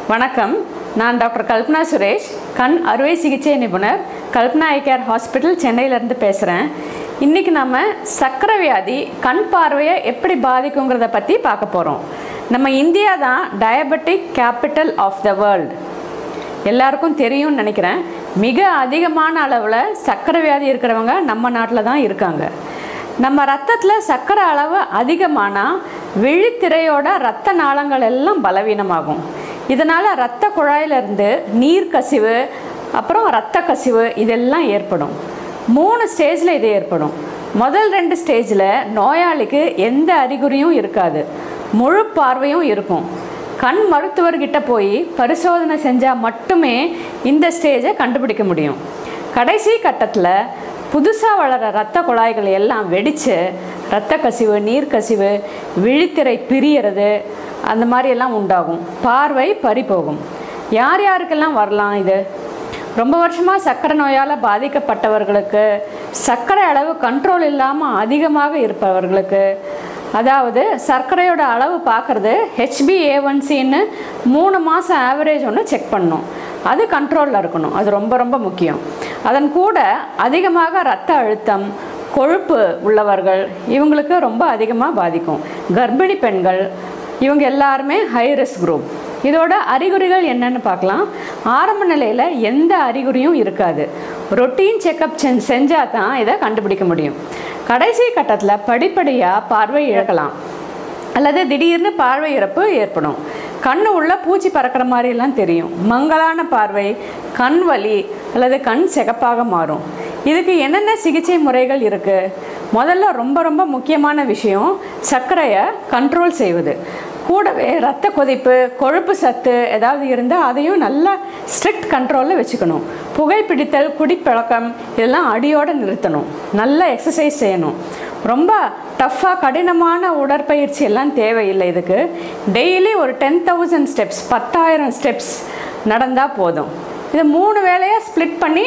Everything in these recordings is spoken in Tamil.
வணக்கம் நான் டாக்டர் கல்பனா சுரேஷ் கண் அறுவை சிகிச்சை நிபுணர் கல்பனா ஐ கேர் ஹாஸ்பிட்டல் சென்னையிலேருந்து பேசுகிறேன் இன்றைக்கி நம்ம சக்கரை வியாதி கண் பார்வையை எப்படி பாதிக்குங்கிறத பற்றி பார்க்க போகிறோம் நம்ம இந்தியா தான் diabetic capital of the world எல்லாருக்கும் தெரியும்னு நினைக்கிறேன் மிக அதிகமான அளவில் சர்க்கரை வியாதி இருக்கிறவங்க நம்ம நாட்டில் தான் இருக்காங்க நம்ம ரத்தத்தில் சர்க்கரை அளவு அதிகமானால் விழித்திரையோட ரத்த நாளங்கள் எல்லாம் பலவீனமாகும் இதனால் ரத்த குழாயிலிருந்து நீர் கசிவு அப்புறம் ரத்த கசிவு இதெல்லாம் ஏற்படும் மூணு ஸ்டேஜில் இது ஏற்படும் முதல் ரெண்டு ஸ்டேஜில் நோயாளிக்கு எந்த அறிகுறியும் இருக்காது முழு பார்வையும் இருக்கும் கண் மருத்துவர்கிட்ட போய் பரிசோதனை செஞ்சால் மட்டுமே இந்த ஸ்டேஜை கண்டுபிடிக்க முடியும் கடைசி கட்டத்தில் புதுசாக வளர இரத்த குழாய்கள் எல்லாம் வெடித்து இரத்த கசிவு நீர் கசிவு விழித்திரை பிரியறது அந்த மாதிரி எல்லாம் உண்டாகும் பார்வை பறி போகும் யார் யாருக்கெல்லாம் வரலாம் இது ரொம்ப வருஷமாக சர்க்கரை நோயால் பாதிக்கப்பட்டவர்களுக்கு சர்க்கரை அளவு கண்ட்ரோல் இல்லாமல் அதிகமாக இருப்பவர்களுக்கு அதாவது சர்க்கரையோட அளவு பார்க்குறது ஹெச்பிஏஒன்சின்னு மூணு மாதம் ஆவரேஜ் ஒன்று செக் பண்ணணும் அது கண்ட்ரோலில் இருக்கணும் அது ரொம்ப ரொம்ப முக்கியம் அதன் கூட அதிகமாக ரத்த அழுத்தம் கொழுப்பு உள்ளவர்கள் இவங்களுக்கு ரொம்ப அதிகமாக பாதிக்கும் கர்ப்பிணி பெண்கள் இவங்க எல்லாருமே ஹை ரிஸ்க் குரூப் இதோட அறிகுறிகள் என்னன்னு பார்க்கலாம் ஆரம்ப நிலையில் எந்த அறிகுறியும் இருக்காது ரொட்டீன் செக்கப் செஞ்சால் தான் இதை கண்டுபிடிக்க முடியும் கடைசி கட்டத்தில் படிப்படியாக பார்வை இழக்கலாம் அல்லது திடீர்னு பார்வை இறப்பு ஏற்படும் கண்ணு உள்ள பூச்சி பறக்கிற மாதிரிலாம் தெரியும் மங்கலான பார்வை கண் வலி அல்லது கண் சிகப்பாக மாறும் இதுக்கு என்னென்ன சிகிச்சை முறைகள் இருக்குது முதல்ல ரொம்ப ரொம்ப முக்கியமான விஷயம் சர்க்கரையை கண்ட்ரோல் செய்வது கூடவே ரத்த கொதிப்பு கொழுப்பு சத்து ஏதாவது இருந்தால் அதையும் நல்லா ஸ்ட்ரிக்ட் கண்ட்ரோலில் வச்சுக்கணும் புகைப்பிடித்தல் குடிப்பழக்கம் இதெல்லாம் அடியோடு நிறுத்தணும் நல்லா எக்ஸசைஸ் செய்யணும் ரொம்ப டஃப்பாக கடினமான உடற்பயிற்சி எல்லாம் தேவையில்லை இதுக்கு டெய்லி ஒரு டென் தௌசண்ட் ஸ்டெப்ஸ் பத்தாயிரம் ஸ்டெப்ஸ் நடந்தால் போதும் இது மூணு வேலையாக ஸ்ப்ளிட் பண்ணி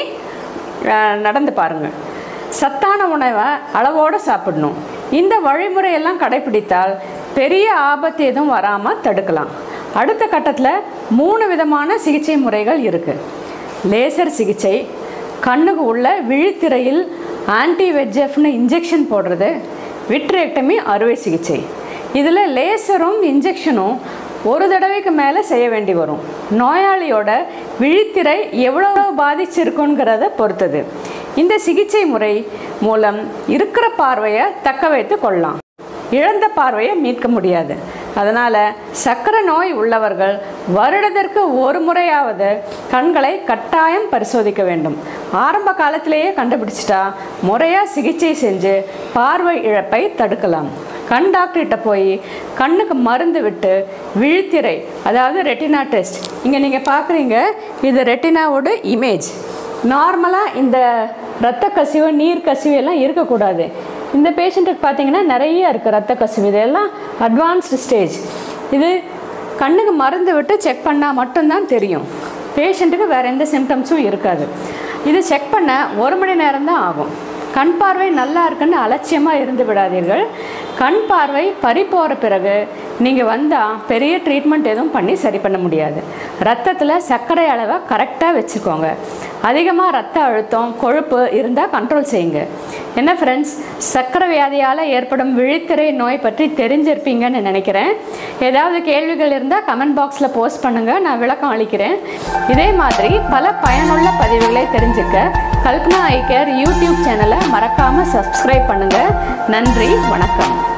நடந்து பாருங்கள் சத்தான உணவை அளவோடு சாப்பிடணும் இந்த வழிமுறையெல்லாம் கடைபிடித்தால் பெரிய ஆபத்து எதுவும் வராமல் தடுக்கலாம் அடுத்த கட்டத்தில் மூணு விதமான சிகிச்சை முறைகள் இருக்குது லேசர் சிகிச்சை கண்ணுக்கு உள்ள விழித்திரையில் ஆன்டி வெஜ்எஃப்னு இன்ஜெக்ஷன் போடுறது விட்ரேக்டமி அறுவை சிகிச்சை இதில் லேசரும் இன்ஜெக்ஷனும் ஒரு தடவைக்கு மேலே செய்ய வேண்டி வரும் நோயாளியோட விழித்திரை எவ்வளோ பாதிச்சிருக்குங்கிறத பொறுத்தது இந்த சிகிச்சை முறை மூலம் இருக்கிற பார்வையை தக்க வைத்து கொள்ளலாம் இழந்த பார்வையை மீட்க முடியாது அதனால் சக்கரை நோய் உள்ளவர்கள் வருடத்திற்கு ஒரு முறையாவது கண்களை கட்டாயம் பரிசோதிக்க வேண்டும் ஆரம்ப காலத்திலேயே கண்டுபிடிச்சிட்டா முறையாக சிகிச்சை செஞ்சு பார்வை இழப்பை தடுக்கலாம் கண் டாக்டர்கிட்ட போய் கண்ணுக்கு மருந்து விட்டு விழித்திரை அதாவது ரெட்டினா டெஸ்ட் இங்கே நீங்கள் பார்க்குறீங்க இது ரெட்டினாவோட இமேஜ் நார்மலாக இந்த இரத்த கசிவு நீர் கசிவு எல்லாம் இருக்கக்கூடாது இந்த பேஷண்ட்டுக்கு பார்த்தீங்கன்னா நிறைய இருக்குது ரத்த கசிவு இதெல்லாம் அட்வான்ஸ்டு ஸ்டேஜ் இது கண்ணுக்கு மருந்து விட்டு செக் பண்ணால் மட்டும்தான் தெரியும் பேஷண்ட்டுக்கு வேறு எந்த சிம்டம்ஸும் இருக்காது இது செக் பண்ண ஒரு மணி நேரம் தான் ஆகும் கண் பார்வை நல்லா இருக்குன்னு அலட்சியமாக இருந்து விடாதீர்கள் கண் பார்வை பறி போகிற பிறகு நீங்கள் வந்தால் பெரிய ட்ரீட்மெண்ட் எதுவும் பண்ணி சரி பண்ண முடியாது ரத்தத்தில் சர்க்கரை அளவை கரெக்டாக வச்சுக்கோங்க அதிகமாக ரத்த அழுத்தம் கொழுப்பு இருந்தால் கண்ட்ரோல் செய்யுங்க என்ன ஃப்ரெண்ட்ஸ் சர்க்கரை வியாதியால் ஏற்படும் விழித்திரை நோய் பற்றி தெரிஞ்சிருப்பீங்கன்னு நினைக்கிறேன் ஏதாவது கேள்விகள் இருந்தால் கமெண்ட் பாக்ஸில் போஸ்ட் பண்ணுங்கள் நான் விளக்கம் அளிக்கிறேன் இதே மாதிரி பல பயனுள்ள பதிவுகளை தெரிஞ்சுக்க கல்பனா ஐ கேர் யூடியூப் சேனலை மறக்காமல் சப்ஸ்கிரைப் பண்ணுங்கள் நன்றி வணக்கம்